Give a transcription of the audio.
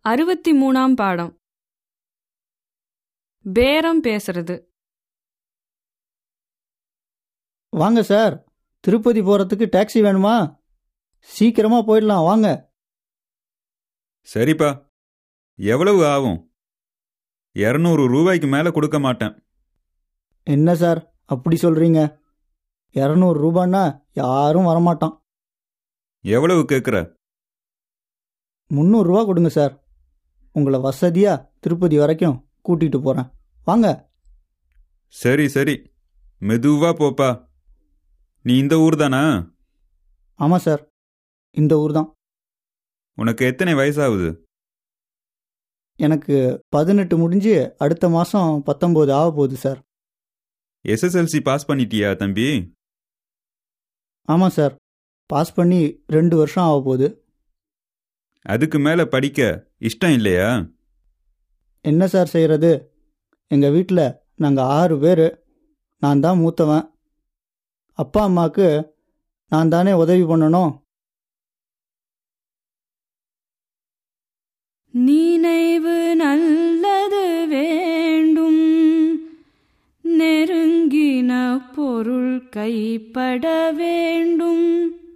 அறுபத்தி மூணாம் பாடம் பேரம் பேசுறது வாங்க சார் திருப்பதி போகிறதுக்கு டாக்ஸி வேணுமா சீக்கிரமாக போயிடலாம் வாங்க சரிப்பா எவ்வளவு ஆகும் இரநூறு ரூபாய்க்கு மேலே கொடுக்க மாட்டேன் என்ன சார் அப்படி சொல்கிறீங்க இரநூறு ரூபான்னா யாரும் வரமாட்டான் எவ்வளவு கேட்குற முந்நூறுரூவா கொடுங்க சார் உங்களை வசதியாக திருப்பதி வரைக்கும் கூட்டிகிட்டு போகிறேன் வாங்க சரி சரி மெதுவா போப்பா நீ இந்த ஊர் தானா ஆமாம் சார் இந்த ஊர் தான் உனக்கு எத்தனை வயசாகுது எனக்கு பதினெட்டு முடிஞ்சு அடுத்த மாதம் பத்தொம்போது ஆக போகுது சார் எஸ்எஸ்எல்சி பாஸ் பண்ணிட்டியா தம்பி ஆமாம் சார் பாஸ் பண்ணி ரெண்டு வருஷம் ஆக போகுது அதுக்கு மேலே படிக்க இஷ்டம் இல்லையா என்ன சார் செய்கிறது எங்கள் வீட்டில் நாங்கள் ஆறு பேர் நான் தான் மூத்தவன் அப்பா அம்மாவுக்கு நான் தானே உதவி பண்ணணும் நினைவு நல்லது வேண்டும் நெருங்கின பொருள் கைப்பட வேண்டும்